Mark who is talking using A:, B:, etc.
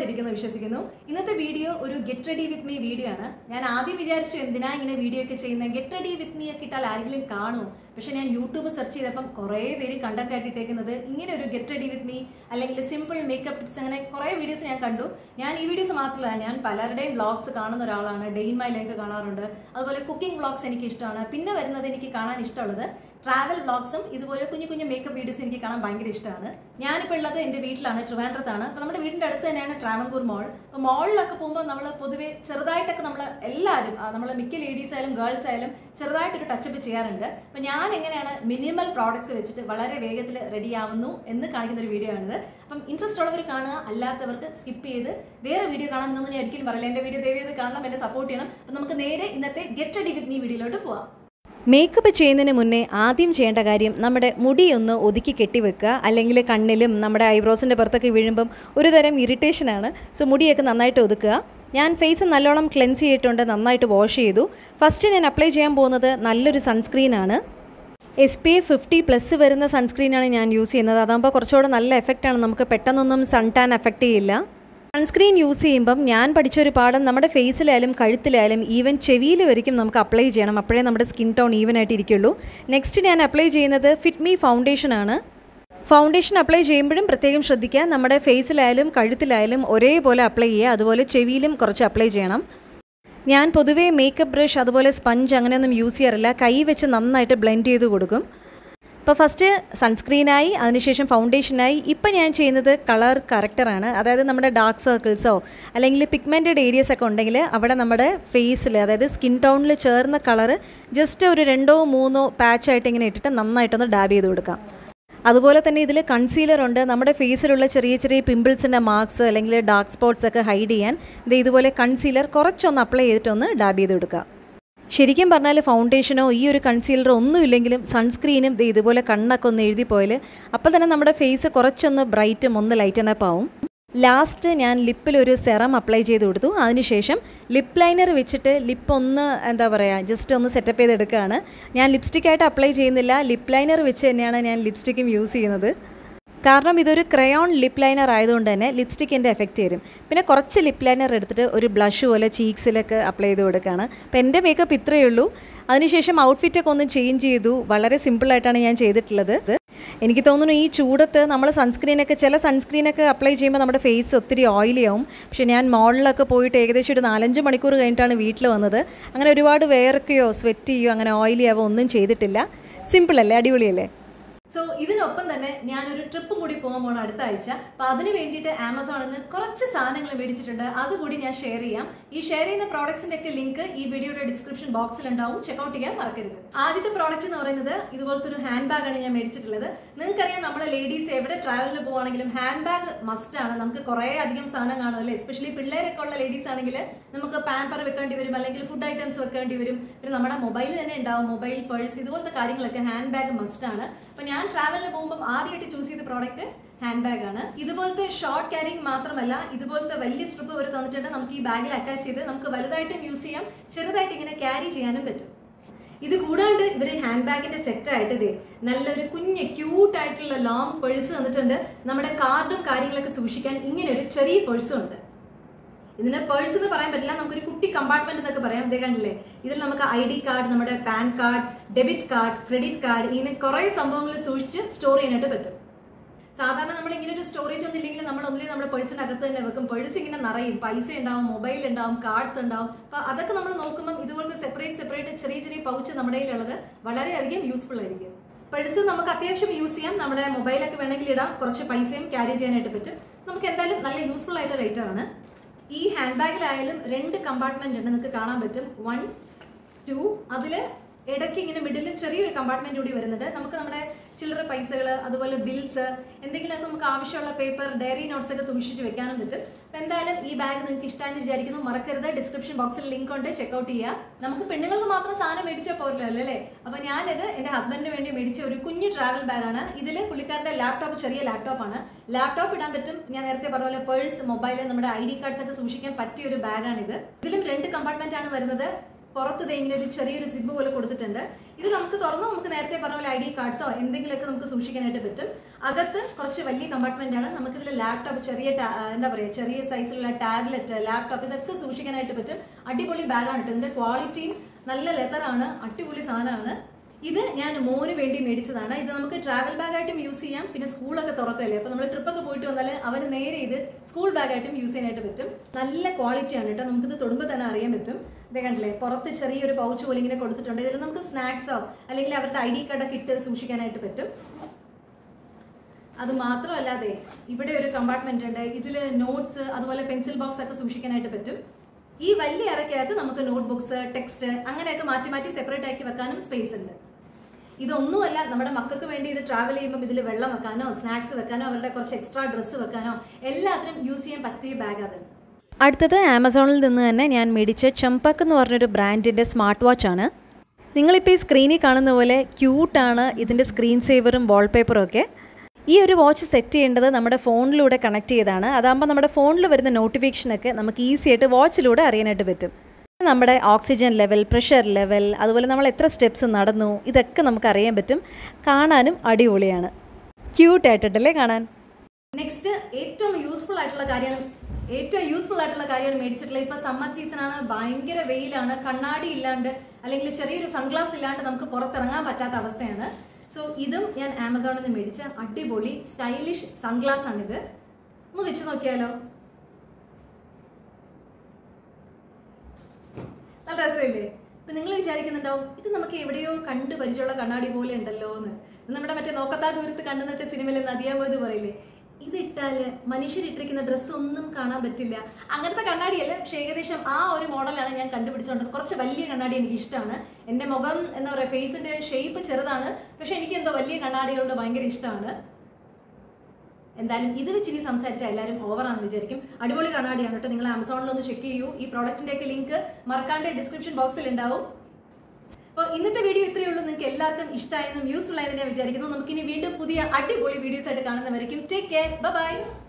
A: സുഖമായിട്ടിരിക്കുന്നു വിശ്വസിക്കുന്നു ഇന്നത്തെ വീഡിയോ ഒരു get ready with me video ആണ് ഞാൻ ആദ്യം വിചാരിച്ചു എന്തിനാ ഇങ്ങനെ വീഡിയോ ഒക്കെ ചെയ്യുന്നത് ഗെറ്റ് റെഡി വിത്ത് മീ ഒക്കെ ഇട്ടാൽ ആരെങ്കിലും കാണുമോ പക്ഷെ ഞാൻ യൂട്യൂബ് സെർച്ച് ചെയ്തപ്പം കുറേ പേര് കണ്ടന്റ് ആയിട്ട് ഇട്ടേക്കുന്നത് ഇങ്ങനെ ഒരു ഗെറ്റ് റെഡി വിത്ത് മീ അല്ലെങ്കിൽ സിമ്പിൾ മേക്കപ്പ് ടിപ്സ് അങ്ങനെ കുറേ വീഡിയോസ് ഞാൻ കണ്ടു ഞാൻ ഈ വീഡിയോസ് മാത്രമല്ല ഞാൻ പലരുടെയും വ്ളോഗ്സ് കാണുന്ന ഒരാളാണ് ഡേ ഇൻ മൈ ലൈഫ് കാണാറുണ്ട് അതുപോലെ കുക്കിംഗ് വ്ളോഗ്സ് എനിക്ക് ഇഷ്ടമാണ് പിന്നെ വരുന്നത് എനിക്ക് കാണാൻ ഇഷ്ടമുള്ളത് ട്രാവൽ വ്ളോഗ്സും ഇതുപോലെ കുഞ്ഞു കുഞ്ഞു മേക്കപ്പ് വീഡിയോസ് എനിക്ക് കാണാൻ ഭയങ്കര ഇഷ്ടമാണ് ഞാനിപ്പോൾ ഉള്ളത് എൻ്റെ വീട്ടിലാണ് ട്രിവാൻഡ്രത്താണ് അപ്പോൾ നമ്മുടെ വീടിൻ്റെ അടുത്ത് തന്നെയാണ് ട്രാവൻകൂർ മോൾ അപ്പോൾ മോളിലൊക്കെ പോകുമ്പോൾ നമ്മൾ പൊതുവെ ചെറുതായിട്ടൊക്കെ നമ്മൾ എല്ലാവരും നമ്മൾ മിക്ക ലേഡീസ് ആയാലും ഗേൾസ് ആയാലും ചെറുതായിട്ടൊരു ടച്ചപ്പ് ചെയ്യാറുണ്ട് അപ്പോൾ ഞാൻ എങ്ങനെയാണ് മിനിമൽ പ്രോഡക്ട്സ് വെച്ചിട്ട് വളരെ വേഗത്തിൽ റെഡി ആവുന്നു എന്ന് കാണിക്കുന്ന ഒരു വീഡിയോ ആണിത് അപ്പം ഇൻട്രസ്റ്റ് ഉള്ളവർ കാണുക അല്ലാത്തവർക്ക് സ്കിപ്പ് ചെയ്ത് വേറെ വീഡിയോ കാണാമെന്നൊന്നും ഞാൻ ഒരിക്കലും പറയില്ല എൻ്റെ വീഡിയോ ദയവേത് കാണണം എന്നെ സപ്പോർട്ട് ചെയ്യണം അപ്പം നമുക്ക് നേരെ ഇന്നത്തെ ഗെറ്റ് റെഡി വിത്ത് മീ വീഡിയോയിലോട്ട് പോവാം
B: മേക്കപ്പ് ചെയ്യുന്നതിന് മുന്നേ ആദ്യം ചെയ്യേണ്ട കാര്യം നമ്മുടെ മുടി ഒന്ന് ഒതുക്കി കെട്ടിവെക്കുക അല്ലെങ്കിൽ കണ്ണിലും നമ്മുടെ ഐബ്രോസിൻ്റെ പുറത്തൊക്കെ വീഴുമ്പം ഒരു തരം ഇറിറ്റേഷനാണ് സോ മുടിയൊക്കെ നന്നായിട്ട് ഒതുക്കുക ഞാൻ ഫേസ് നല്ലോണം ക്ലെൻസ് ചെയ്തിട്ടുണ്ട് നന്നായിട്ട് വാഷ് ചെയ്തു ഫസ്റ്റ് ഞാൻ അപ്ലൈ ചെയ്യാൻ പോകുന്നത് നല്ലൊരു സൺസ്ക്രീനാണ് S P F fifty plus വരുന്ന സൺസ്ക്രീനാണ് ഞാൻ യൂസ് ചെയ്യുന്നത് അതാകുമ്പോൾ കുറച്ചുകൂടെ നല്ല എഫക്റ്റാണ് നമുക്ക് പെട്ടെന്നൊന്നും സൺ ടാൻ എഫക്റ്റ് ചെയ്യില്ല സൺസ്ക്രീൻ യൂസ് ചെയ്യുമ്പം ഞാൻ പഠിച്ചൊരു പാഠം നമ്മുടെ ഫേസിലായാലും കഴുത്തിലായാലും ഈവൻ ചെവിയിൽ വരയ്ക്കും നമുക്ക് അപ്ലൈ ചെയ്യണം അപ്പോഴേ നമ്മുടെ സ്കിൻ ടോൺ ഈവൻ ആയിട്ട് ഇരിക്കുള്ളൂ നെക്സ്റ്റ് ഞാൻ അപ്ലൈ ചെയ്യുന്നത് ഫിറ്റ് മീ ഫൗണ്ടേഷൻ ആണ് ഫൗണ്ടേഷൻ അപ്ലൈ ചെയ്യുമ്പോഴും പ്രത്യേകം ശ്രദ്ധിക്കുക നമ്മുടെ ഫേസിലായാലും കഴുത്തിലായാലും ഒരേപോലെ അപ്ലൈ ചെയ്യുക അതുപോലെ ചെവിയിലും കുറച്ച് അപ്ലൈ ചെയ്യണം ഞാൻ പൊതുവേ മേക്കപ്പ് ബ്രഷ് അതുപോലെ സ്പഞ്ച് അങ്ങനെയൊന്നും യൂസ് ചെയ്യാറില്ല കൈ വെച്ച് നന്നായിട്ട് ബ്ലെൻഡ് ചെയ്ത് കൊടുക്കും ഇപ്പോൾ ഫസ്റ്റ് സൺസ്ക്രീനായി അതിനുശേഷം ഫൗണ്ടേഷനായി ഇപ്പം ഞാൻ ചെയ്യുന്നത് കളർ കറക്റ്ററാണ് അതായത് നമ്മുടെ ഡാർക്ക് സർക്കിൾസോ അല്ലെങ്കിൽ പിഗ്മെൻറ്റഡ് ഏരിയസ് ഒക്കെ ഉണ്ടെങ്കിൽ അവിടെ നമ്മുടെ ഫേസിൽ അതായത് സ്കിൻ ടോണിൽ ചേർന്ന കളർ ജസ്റ്റ് ഒരു രണ്ടോ മൂന്നോ പാച്ചായിട്ട് ഇങ്ങനെ ഇട്ടിട്ട് നന്നായിട്ടൊന്ന് ഡാബ് ചെയ്ത് കൊടുക്കാം അതുപോലെ തന്നെ ഇതിൽ കൺസീലർ ഉണ്ട് നമ്മുടെ ഫേസിലുള്ള ചെറിയ ചെറിയ പിമ്പിൾസിൻ്റെ മാർക്സ് അല്ലെങ്കിൽ ഡാർക്ക് സ്പോട്ട്സ് ഒക്കെ ഹൈഡ് ചെയ്യാൻ ഇത് ഇതുപോലെ കൺസീലർ കുറച്ചൊന്ന് അപ്ലൈ ചെയ്തിട്ടൊന്ന് ഡാബ് ചെയ്ത് കൊടുക്കുക ശരിക്കും പറഞ്ഞാൽ ഫൗണ്ടേഷനോ ഈ ഒരു കൺസീലറോ ഒന്നുമില്ലെങ്കിലും സൺസ്ക്രീനും ഇത് ഇതുപോലെ കണ്ണൊക്കെ ഒന്ന് എഴുതി പോയാൽ അപ്പോൾ തന്നെ നമ്മുടെ ഫേസ് കുറച്ചൊന്ന് ബ്രൈറ്റും ഒന്ന് ലൈറ്റൻ അപ്പ് ആവും ലാസ്റ്റ് ഞാൻ ലിപ്പിൽ ഒരു സെറം അപ്ലൈ ചെയ്ത് കൊടുത്തു അതിനുശേഷം ലിപ്പ് ലൈനർ വെച്ചിട്ട് ലിപ്പ് ഒന്ന് എന്താ പറയുക ജസ്റ്റ് ഒന്ന് സെറ്റപ്പ് ചെയ്തെടുക്കുകയാണ് ഞാൻ ലിപ്സ്റ്റിക്കായിട്ട് അപ്ലൈ ചെയ്യുന്നില്ല ലിപ്പ് ലൈനർ വെച്ച് തന്നെയാണ് ഞാൻ ലിപ്സ്റ്റിക്കും യൂസ് ചെയ്യുന്നത് കാരണം ഇതൊരു ക്രയോൺ ലിപ്പ് ലൈനർ ആയതുകൊണ്ട് തന്നെ ലിപ്സ്റ്റിക്കിൻ്റെ എഫക്റ്റ് വരും പിന്നെ കുറച്ച് ലിപ്പ് ലൈനർ എടുത്തിട്ട് ഒരു ബ്ലഷ് പോലെ ചീക്സിലൊക്കെ അപ്ലൈ ചെയ്ത് കൊടുക്കുകയാണ് അപ്പോൾ എൻ്റെ മേക്കപ്പ് ഇത്രയേ ഉള്ളൂ അതിനുശേഷം ഔട്ട്ഫിറ്റൊക്കെ ഒന്ന് ചേഞ്ച് ചെയ്തു വളരെ സിമ്പിളായിട്ടാണ് ഞാൻ ചെയ്തിട്ടുള്ളത് എനിക്ക് തോന്നുന്നു ഈ ചൂടത്ത് നമ്മൾ സൺസ്ക്രീനൊക്കെ ചില സൺസ്ക്രീനൊക്കെ അപ്ലൈ ചെയ്യുമ്പോൾ നമ്മുടെ ഫേസ് ഒത്തിരി ഓയിലി ആവും പക്ഷേ ഞാൻ മോളിലൊക്കെ പോയിട്ട് ഏകദേശം ഒരു നാലഞ്ച് മണിക്കൂർ കഴിഞ്ഞിട്ടാണ് വീട്ടിൽ വന്നത് അങ്ങനെ ഒരുപാട് വേർക്കുകയോ സ്വെറ്റ് ചെയ്യുകയോ അങ്ങനെ ഓയിലി ആവോ ഒന്നും ചെയ്തിട്ടില്ല സിമ്പിളല്ലേ അടിപൊളിയല്ലേ
A: സോ ഇതിനൊപ്പം തന്നെ ഞാനൊരു ട്രിപ്പും കൂടി പോകാൻ പോകണം അടുത്ത ആഴ്ച അപ്പൊ അതിന് വേണ്ടിയിട്ട് ആമസോണിൽ നിന്ന് കുറച്ച് സാധനങ്ങൾ മേടിച്ചിട്ടുണ്ട് അതുകൂടി ഞാൻ ഷെയർ ചെയ്യാം ഈ ഷെയർ ചെയ്യുന്ന പ്രോഡക്ട്സിന്റെ ഒക്കെ ലിങ്ക് ഈ വീഡിയോയുടെ ഡിസ്ക്രിപ്ഷൻ ബോക്സിൽ ഉണ്ടാവും ചെക്ക്ഔട്ട് ചെയ്യാൻ മറക്കരുത് ആദ്യത്തെ പ്രോഡക്റ്റ് എന്ന് പറയുന്നത് ഇതുപോലത്തെ ഒരു ഹാൻഡ് ബാഗ് ആണ് ഞാൻ മേടിച്ചിട്ടുള്ളത് നിങ്ങൾക്കറിയാം നമ്മുടെ ലേഡീസ് എവിടെ ട്രാവലിന് പോവാണെങ്കിലും ഹാൻഡ് ബാഗ് മസ്റ്റ് ആണ് നമുക്ക് കുറേ അധികം സാധനം കാണുമല്ലേ എസ്പെഷ്യലി പിള്ളേരൊക്കെ ഉള്ള ലേഡീസ് ആണെങ്കിൽ നമുക്ക് പാമ്പർ വെക്കേണ്ടി വരും അല്ലെങ്കിൽ ഫുഡ് ഐറ്റംസ് വെക്കേണ്ടി വരും പിന്നെ നമ്മുടെ മൊബൈൽ തന്നെ ഉണ്ടാവും മൊബൈൽ പേഴ്സ് ഇതുപോലത്തെ കാര്യങ്ങളൊക്കെ ഹാൻഡ് ബാഗ് മസ്റ്റ് ആണ് അപ്പൊ ഞാൻ ട്രാവലിന് പോകുമ്പോൾ ആദ്യമായിട്ട് ചൂസ് ചെയ്ത പ്രോഡക്റ്റ് ഹാൻഡ് ബാഗ് ആണ് ഇതുപോലത്തെ ഷോർട്ട് ക്യാരിങ് മാത്രമല്ല ഇതുപോലത്തെ വലിയ സ്ട്രിപ്പ് വരെ തന്നിട്ടുണ്ട് നമുക്ക് ഈ ബാഗിൽ അറ്റാച്ച് ചെയ്ത് നമുക്ക് വലുതായിട്ടും യൂസ് ചെയ്യാം ചെറുതായിട്ട് ഇങ്ങനെ ക്യാരി ചെയ്യാനും പറ്റും ഇത് കൂടാണ്ട് ഇവര് ഹാൻഡ് ബാഗിന്റെ സെറ്റ് ആയിട്ട് ഇതേ നല്ലൊരു കുഞ്ഞ് ക്യൂട്ട് ആയിട്ടുള്ള ലോങ് പേഴ്സ് തന്നിട്ടുണ്ട് നമ്മുടെ കാർഡും കാര്യങ്ങളൊക്കെ സൂക്ഷിക്കാൻ ഇങ്ങനെ ഒരു ചെറിയ പേഴ്സും ഉണ്ട് ഇതിന് പേഴ്സ് എന്ന് പറയാൻ പറ്റില്ല നമുക്കൊരു കുട്ടി കമ്പാർട്ട്മെന്റ് എന്നൊക്കെ പറയാം ഇതേ കണ്ടില്ലേ ഇതിൽ നമുക്ക് ഐ ഡി കാർഡ് നമ്മുടെ PAN card debit card credit card ഇങ്ങനെ കുറെ സംഭവങ്ങൾ സൂക്ഷിച്ച് സ്റ്റോർ ചെയ്യാനായിട്ട് പറ്റും സാധാരണ നമ്മൾ ഇങ്ങനെ ഒരു സ്റ്റോറേജ് ഒന്നും ഇല്ലെങ്കിൽ നമ്മൾ ഒന്നിലും നമ്മുടെ പേഴ്സിന്റെ അകത്ത് തന്നെ വെക്കും പേഴ്സ് ഇങ്ങനെ നിറയും പൈസ ഉണ്ടാവും മൊബൈൽ ഉണ്ടാവും കാർഡ്സ് ഉണ്ടാവും അപ്പൊ അതൊക്കെ നമ്മൾ നോക്കുമ്പോൾ ഇതുപോലത്തെ സെപ്പറേറ്റ് സെപ്പറേറ്റ് ചെറിയ ചെറിയ പൗച്ച് നമ്മുടെ കയ്യിലുള്ളത് വളരെയധികം യൂസ്ഫുൾ ആയിരിക്കും പേഴ്സ് നമുക്ക് അത്യാവശ്യം യൂസ് ചെയ്യാം നമ്മുടെ മൊബൈലൊക്കെ വേണമെങ്കിൽ ഇടാം കുറച്ച് പൈസയും ക്യാരി ചെയ്യാനായിട്ട് പറ്റും നമുക്ക് എന്തായാലും നല്ല യൂസ്ഫുൾ ആയിട്ട് റേറ്റ് ആണ് ഈ ഹാൻഡ് ബാഗിലായാലും രണ്ട് കമ്പാർട്ട്മെന്റ് ഉണ്ട് നിങ്ങൾക്ക് കാണാൻ പറ്റും വൺ ടു അതിൽ ഇടയ്ക്ക് ഇങ്ങനെ മിഡിൽ ചെറിയൊരു കമ്പാർട്ട്മെന്റ് കൂടി വരുന്നുണ്ട് നമുക്ക് നമ്മുടെ ചില്ലറ പൈസകൾ അതുപോലെ ബിൽസ് എന്തെങ്കിലും നമുക്ക് ആവശ്യമുള്ള പേപ്പർ ഡയറി നോട്ട്സ് ഒക്കെ സൂക്ഷിച്ച് വെക്കാനും പറ്റും അപ്പൊ എന്തായാലും ഈ ബാഗ് നിങ്ങൾക്ക് ഇഷ്ടമായെന്ന് വിചാരിക്കുന്നു മറക്കരുത് ഡിസ്ക്രിപ്ഷൻ ബോക്സിൽ ലിങ്ക് ഉണ്ട് ചെക്ക്ഔട്ട് ചെയ്യുക നമുക്ക് പെണ്ണുങ്ങൾക്ക് മാത്രം സാധനം മേടിച്ചാൽ പോരല്ലോ അല്ലേ അപ്പൊ ഞാനിത് എന്റെ ഹസ്ബൻഡിന് വേണ്ടി മേടിച്ച ഒരു കുഞ്ഞു ട്രാവൽ ബാഗാണ് ഇതിൽ പുള്ളിക്കാരുടെ ലാപ്ടോപ്പ് ചെറിയ ലാപ്ടോപ്പ് ആണ് ലാപ്ടോപ്പ് ഇടാൻ പറ്റും ഞാൻ നേരത്തെ പറഞ്ഞ പോലെ പേഴ്സ് മൊബൈൽ നമ്മുടെ ഐ ഡി കാർഡ്സ് ഒക്കെ സൂക്ഷിക്കാൻ പറ്റിയ ഒരു ബാഗാണ് ഇത് ഇതിലും രണ്ട് കമ്പാർട്ട്മെന്റ് ആണ് വരുന്നത് പുറത്ത് ദേ ഇങ്ങനെ ഒരു ചെറിയൊരു സിബ് പോലെ കൊടുത്തിട്ടുണ്ട് ഇത് നമുക്ക് തുറന്ന് നമുക്ക് നേരത്തെ പറഞ്ഞ പോലെ ഐ ഡി കാർഡ്സോ എന്തെങ്കിലുമൊക്കെ നമുക്ക് സൂക്ഷിക്കാനായിട്ട് പറ്റും അകത്ത് കുറച്ച് വലിയ കമ്പാർട്ട്മെന്റ് ആണ് നമുക്കിതിൽ ലാപ്ടോപ്പ് ചെറിയ ടാ- ആ, എന്താ പറയുക ചെറിയ സൈസിലുള്ള ടാബ്ലറ്റ് ലാപ്ടോപ്പ് ഇതൊക്കെ സൂക്ഷിക്കാനായിട്ട് പറ്റും അടിപൊളി ബാഗാണ് കേട്ടോ ഇതിന്റെ ക്വാളിറ്റിയും നല്ല ലെതറാണ് അടിപൊളി സാധനമാണ് ഇത് ഞാൻ മോന് വേണ്ടി മേടിച്ചതാണ് ഇത് നമുക്ക് ട്രാവൽ ബാഗായിട്ടും യൂസ് ചെയ്യാം പിന്നെ സ്കൂളൊക്കെ തുറക്കല്ലേ അപ്പൊ നമ്മൾ ട്രിപ്പൊക്കെ പോയിട്ട് വന്നാൽ അവന് നേരെ ഇത് സ്കൂൾ ബാഗായിട്ടും യൂസ് ചെയ്യാനായിട്ട് പറ്റും നല്ല ക്വാളിറ്റിയാണ് കേട്ടോ നമുക്കിത് തൊടുമ്പോൾ തന്നെ അറിയാൻ പറ്റും ഇതേ കണ്ടില്ലേ പുറത്ത് ചെറിയൊരു പൗച്ച് പോലെ ഇങ്ങനെ കൊടുത്തിട്ടുണ്ട് ഇതിൽ നമുക്ക് സ്നാക്സോ അല്ലെങ്കിൽ അവരുടെ ഐ ഡി കാർഡൊക്കെ ഇട്ട് സൂക്ഷിക്കാനായിട്ട് പറ്റും അത് മാത്രമല്ലാതെ ഇവിടെ ഒരു കമ്പാർട്ട്മെന്റ് ഉണ്ട് ഇതിൽ നോട്ട്സ് അതുപോലെ പെൻസിൽ ബോക്സ് ഒക്കെ സൂക്ഷിക്കാനായിട്ട് പറ്റും ഈ വലിയ അറയ്ക്കകത്ത് നമുക്ക് നോട്ട് ബുക്സ് ടെക്സ്റ്റ് അങ്ങനെയൊക്കെ മാറ്റി മാറ്റി സെപ്പറേറ്റ് ആക്കി വെക്കാനും സ്പേസ് ഉണ്ട് ഇതൊന്നുമല്ല നമ്മുടെ മക്കൾക്ക് വേണ്ടി ഇത് ട്രാവൽ ചെയ്യുമ്പോൾ ഇതിൽ വെള്ളം വെക്കാനോ സ്നാക്സ് വെക്കാനോ അവരുടെ കുറച്ച് എക്സ്ട്രാ ഡ്രസ്സ് വെക്കാനോ എല്ലാത്തിനും യൂസ് ചെയ്യാൻ പറ്റിയ ബാഗ് അത്
B: അടുത്തത് ആമസോണിൽ നിന്ന് തന്നെ ഞാൻ മേടിച്ച ചമ്പക്ക് എന്ന് പറഞ്ഞൊരു ബ്രാൻഡിൻ്റെ സ്മാർട്ട് വാച്ചാണ് നിങ്ങളിപ്പോൾ ഈ സ്ക്രീനിൽ കാണുന്ന പോലെ ക്യൂട്ടാണ് ഇതിൻ്റെ സ്ക്രീൻ സേവറും വാൾപേപ്പറും ഒക്കെ ഈ ഒരു വാച്ച് സെറ്റ് ചെയ്യേണ്ടത് നമ്മുടെ ഫോണിലൂടെ കണക്ട് ചെയ്താണ് അതാകുമ്പോൾ നമ്മുടെ ഫോണിൽ വരുന്ന നോട്ടിഫിക്കേഷനൊക്കെ നമുക്ക് ഈസി ആയിട്ട് വാച്ചിലൂടെ അറിയാനായിട്ട് പറ്റും നമ്മുടെ ഓക്സിജൻ ലെവൽ പ്രഷർ ലെവൽ അതുപോലെ നമ്മൾ എത്ര സ്റ്റെപ്സ് നടന്നു ഇതൊക്കെ നമുക്ക് അറിയാൻ പറ്റും കാണാനും അടിപൊളിയാണ് ക്യൂട്ടായിട്ടുണ്ടല്ലേ കാണാൻ
A: നെക്സ്റ്റ് ഏറ്റവും യൂസ്ഫുൾ ആയിട്ടുള്ള കാര്യമാണ് ഏറ്റവും യൂസ്ഫുൾ ആയിട്ടുള്ള കാര്യമാണ് മേടിച്ചിട്ടുള്ളത് ഇപ്പൊ സമ്മർ സീസൺ ആണ് ഭയങ്കര വെയിലാണ് കണ്ണാടി ഇല്ലാണ്ട് അല്ലെങ്കിൽ ചെറിയൊരു സൺഗ്ലാസ് ഇല്ലാണ്ട് നമുക്ക് പുറത്തിറങ്ങാൻ പറ്റാത്ത അവസ്ഥയാണ് സോ ഇതും ഞാൻ ആമസോണിൽ നിന്ന് മേടിച്ച അടിപൊളി സ്റ്റൈലിഷ് സൺഗ്ലാസ് ആണിത് ഒന്ന് വെച്ച് നോക്കിയാലോ നല്ല രസമില്ലേ ഇപ്പൊ നിങ്ങൾ വിചാരിക്കുന്നുണ്ടാവും ഇത് നമുക്ക് എവിടെയോ കണ്ടു പരിചയമുള്ള കണ്ണാടി പോലെ ഉണ്ടല്ലോ എന്ന് ഇത് നമ്മുടെ മറ്റേ നോക്കത്താ ദൂരത്ത് കണ്ടു നിട്ട് സിനിമയിൽ നദിയാൻ പോയത് പറയില്ലേ ഇതിട്ടാല് മനുഷ്യരിട്ടിരിക്കുന്ന ഡ്രസ്സ് ഒന്നും കാണാൻ പറ്റില്ല അങ്ങനത്തെ കണ്ണാടിയല്ല പക്ഷെ ഏകദേശം ആ ഒരു മോഡലാണ് ഞാൻ കണ്ടുപിടിച്ചോണ്ടത് കുറച്ച് വലിയ കണ്ണാടി എനിക്ക് ഇഷ്ടമാണ് എന്റെ മുഖം എന്താ പറയുക ഫേസിന്റെ ഷേപ്പ് ചെറുതാണ് പക്ഷെ എനിക്ക് എന്തോ വലിയ കണ്ണാടികളോട് ഭയങ്കര ഇഷ്ടമാണ് എന്തായാലും ഇത് വെച്ച് ഇനി സംസാരിച്ചാൽ എല്ലാവരും ഓവറാണെന്ന് വിചാരിക്കും അടിപൊളി കണ്ണാടിയാണ് കേട്ടോ നിങ്ങൾ ആമസോണിൽ ഒന്ന് ചെക്ക് ചെയ്യൂ ഈ പ്രോഡക്റ്റിന്റെ ഒക്കെ ലിങ്ക് മറക്കാണ്ട് ഡിസ്ക്രിപ്ഷൻ ബോക്സിൽ ഉണ്ടാവും അപ്പോൾ ഇന്നത്തെ വീഡിയോ ഇത്രയേ ഉള്ളൂ നിങ്ങൾക്ക് എല്ലാവർക്കും ഇഷ്ടമായെന്നും യൂസ്ഫുൾ ആയെന്ന് ഞാൻ വിചാരിക്കുന്നു നമുക്കിനി വീണ്ടും പുതിയ അടിപൊളി വീഡിയോസ് ആയിട്ട് കാണുന്നവരേക്കും ടേക്ക് കെയർ ബൈ